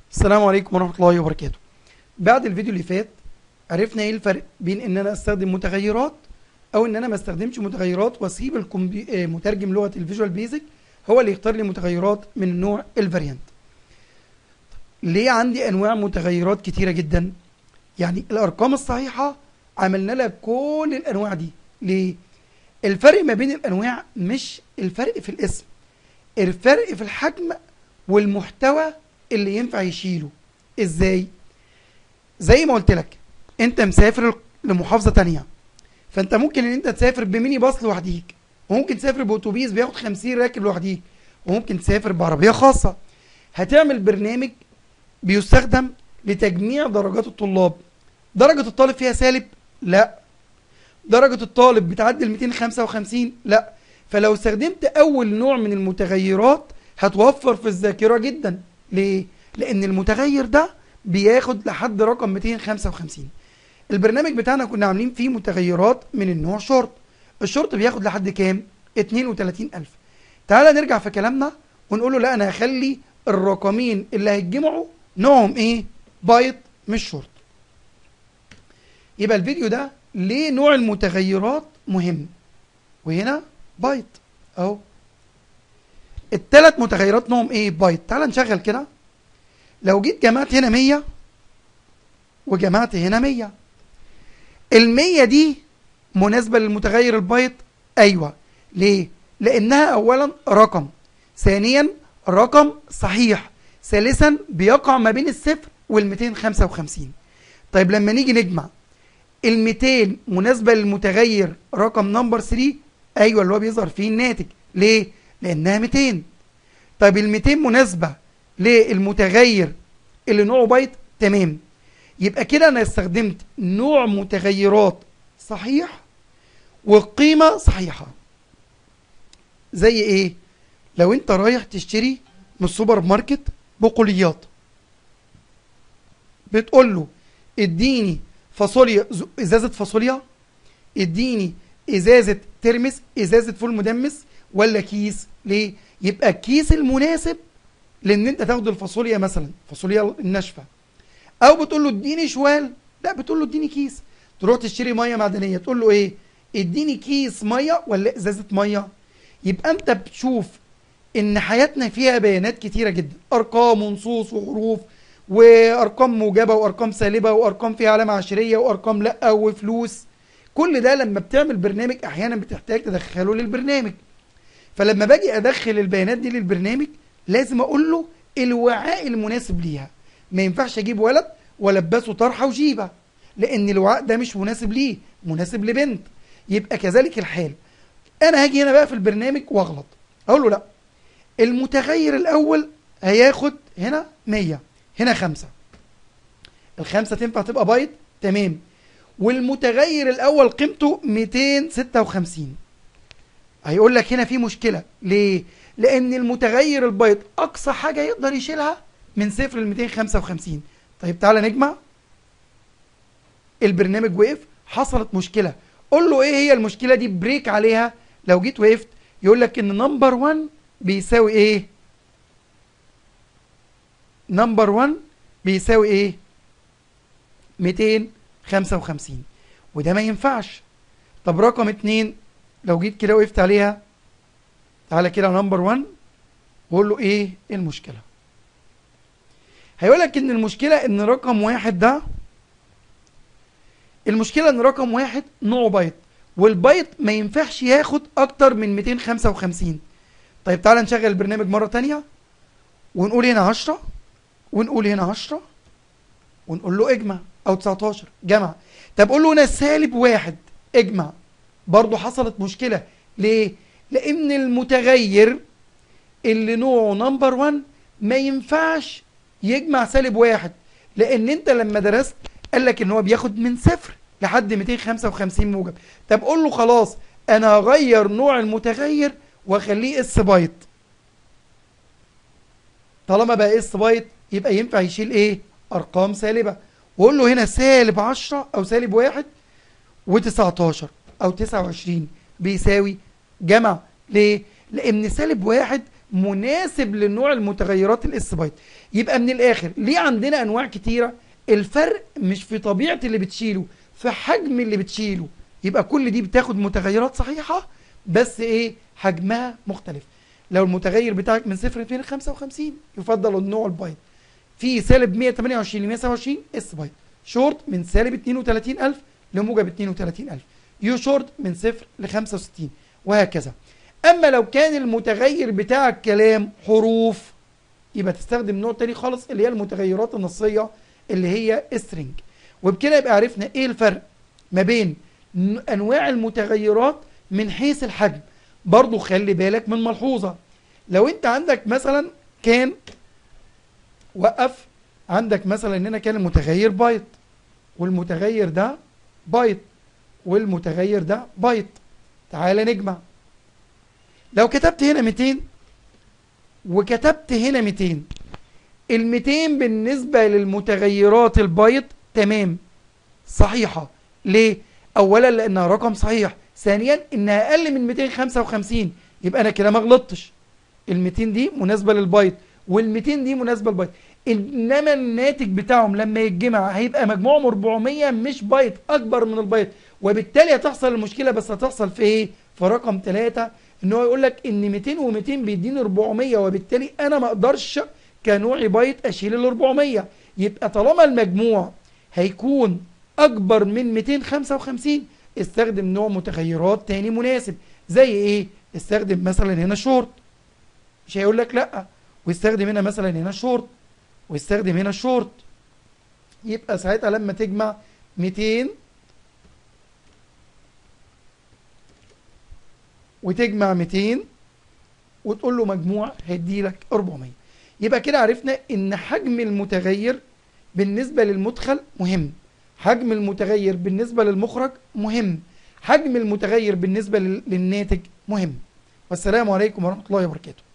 السلام عليكم ورحمة الله وبركاته بعد الفيديو اللي فات عرفنا ايه الفرق بين ان انا استخدم متغيرات او ان انا ما استخدمش متغيرات واسيب الكمبي... آه، مترجم لغة الفيجوال بيزك هو اللي يختار لي متغيرات من النوع الفاريانت ليه عندي انواع متغيرات كتيرة جدا يعني الارقام الصحيحة عملنا لها كل الانواع دي ليه الفرق ما بين الانواع مش الفرق في الاسم الفرق في الحجم والمحتوى اللي ينفع يشيله ازاي زي ما قلت لك انت مسافر لمحافظة تانية فانت ممكن ان انت تسافر بميني باص لوحديك وممكن تسافر باتوبيس بياخد 50 راكب لوحديك وممكن تسافر بعربية خاصة هتعمل برنامج بيستخدم لتجميع درجات الطلاب درجة الطالب فيها سالب لا درجة الطالب بتعدي ال 255 لا فلو استخدمت اول نوع من المتغيرات هتوفر في الذاكرة جدا ليه؟ لان المتغير ده بياخد لحد رقم 255 البرنامج بتاعنا كنا عاملين فيه متغيرات من النوع شورت الشورت بياخد لحد كام 32000 تعالى نرجع في كلامنا ونقول له لا انا هخلي الرقمين اللي هيتجمعوا نوعهم ايه بايت مش شورت يبقى الفيديو ده ليه نوع المتغيرات مهم وهنا بايت اهو التلات متغيرات نوعهم ايه بايت تعال نشغل كده لو جيت جمعت هنا 100 وجمعت هنا 100 ال100 دي مناسبة للمتغير البايت ايوه ليه لانها اولا رقم ثانيا رقم صحيح ثالثا بيقع ما بين الصفر وال255 طيب لما نيجي نجمع ال200 مناسبة للمتغير رقم نمبر 3 ايوه اللي هو بيظهر فيه الناتج ليه لانها 200 طيب ال200 مناسبة للمتغير اللي نوعه بايت تمام يبقى كده انا استخدمت نوع متغيرات صحيح وقيمة صحيحة زي ايه لو انت رايح تشتري من السوبر ماركت بقوليات بتقول له اديني فاصوليا ز- ازازة فاصوليا اديني ازازة ترمس ازازة فول مدمس ولا كيس ليه يبقى الكيس المناسب لان انت تاخد الفاصوليا مثلا فاصوليا الناشفه او بتقول له اديني شوال لا بتقول له اديني كيس تروح تشتري ميه معدنيه تقول له ايه اديني كيس ميه ولا ازازه ميه يبقى انت بتشوف ان حياتنا فيها بيانات كتيره جدا ارقام ونصوص وحروف وارقام موجبه وارقام سالبه وارقام فيها علامه عشريه وارقام لا وفلوس كل ده لما بتعمل برنامج احيانا بتحتاج تدخله للبرنامج فلما باجي ادخل البيانات دي للبرنامج لازم اقول له الوعاء المناسب ليها ما ينفعش اجيب ولد والبسه طرحه وجيبه لان الوعاء ده مش مناسب ليه مناسب لبنت يبقى كذلك الحال انا هاجي هنا بقى في البرنامج واغلط اقول له لا المتغير الاول هياخد هنا 100 هنا 5 الخمسه تنفع تبقى بايت تمام والمتغير الاول قيمته 256 هيقول لك هنا في مشكله ليه لان المتغير البايت اقصى حاجه يقدر يشيلها من صفر ل 255 طيب تعالى نجمع البرنامج وقف حصلت مشكله قول له ايه هي المشكله دي بريك عليها لو جيت وقفت يقول لك ان نمبر 1 بيساوي ايه نمبر 1 بيساوي ايه 255 وده ما ينفعش طب رقم 2 لو جيت كده وقفت عليها تعالى كده نمبر 1 وقول له ايه المشكله هيقول لك ان المشكله ان رقم واحد ده المشكله ان رقم واحد نوعه بايت والبايت ما ينفعش ياخد اكتر من 255 طيب تعالى نشغل البرنامج مره تانية ونقول هنا 10 ونقول هنا 10 ونقول له اجمع او 19 جمع طب قول له هنا سالب واحد اجمع برضه حصلت مشكله ليه لان المتغير اللي نوعه نمبر 1 ما ينفعش يجمع سالب واحد لان انت لما درست قال لك ان هو بياخد من صفر لحد 255 موجب طب قول له خلاص انا هغير نوع المتغير واخليه اس بايت طالما بقى اس بايت يبقى ينفع يشيل ايه ارقام سالبه وقول له هنا سالب 10 او سالب واحد و19 او 29 بيساوي جمع ليه لان سالب واحد مناسب لنوع المتغيرات الاس بايت يبقى من الاخر ليه عندنا انواع كتيره الفرق مش في طبيعه اللي بتشيله في حجم اللي بتشيله يبقى كل دي بتاخد متغيرات صحيحه بس ايه حجمها مختلف لو المتغير بتاعك من صفر ل 255 يفضل النوع البايت في سالب 128 ل 127 اس بايت شورت من سالب 32000 لموجب 32000 يو شورت من صفر ل 65 وهكذا اما لو كان المتغير بتاعك كلام حروف يبقى تستخدم نوع تاني خالص اللي هي المتغيرات النصيه اللي هي سترينج وبكده يبقى عرفنا ايه الفرق ما بين ن- انواع المتغيرات من حيث الحجم برضو خلي بالك من ملحوظه لو انت عندك مثلا كان وقف عندك مثلا هنا كان المتغير بايت والمتغير ده بايت والمتغير ده بايت تعالى نجمع لو كتبت هنا 200 وكتبت هنا 200 ال 200 بالنسبة للمتغيرات البايت تمام صحيحة ليه؟ أولا لأنها رقم صحيح ثانيا إنها أقل من 255 يبقى أنا كده ما غلطتش ال 200 دي مناسبة للبايت وال 200 دي مناسبة للبايت إنما الناتج بتاعهم لما يتجمع هيبقى مجموعهم 400 مش بايت أكبر من البايت وبالتالي هتحصل المشكلة بس هتحصل في إيه؟ في رقم 3 إن هو يقول لك إن 200 و200 بيديني 400 وبالتالي أنا ما أقدرش كنوعي بايت اشيل ال 400 يبقى طالما المجموع هيكون اكبر من 255 استخدم نوع متغيرات تاني مناسب زي ايه استخدم مثلا هنا شورت مش هيقول لك لا واستخدم هنا مثلا هنا شورت واستخدم هنا شورت يبقى ساعتها لما تجمع 200 وتجمع 200 وتقول له مجموع هيدي لك 400 يبقى كده عرفنا ان حجم المتغير بالنسبة للمدخل مهم حجم المتغير بالنسبة للمخرج مهم حجم المتغير بالنسبة لل- للناتج مهم والسلام عليكم ورحمة الله وبركاته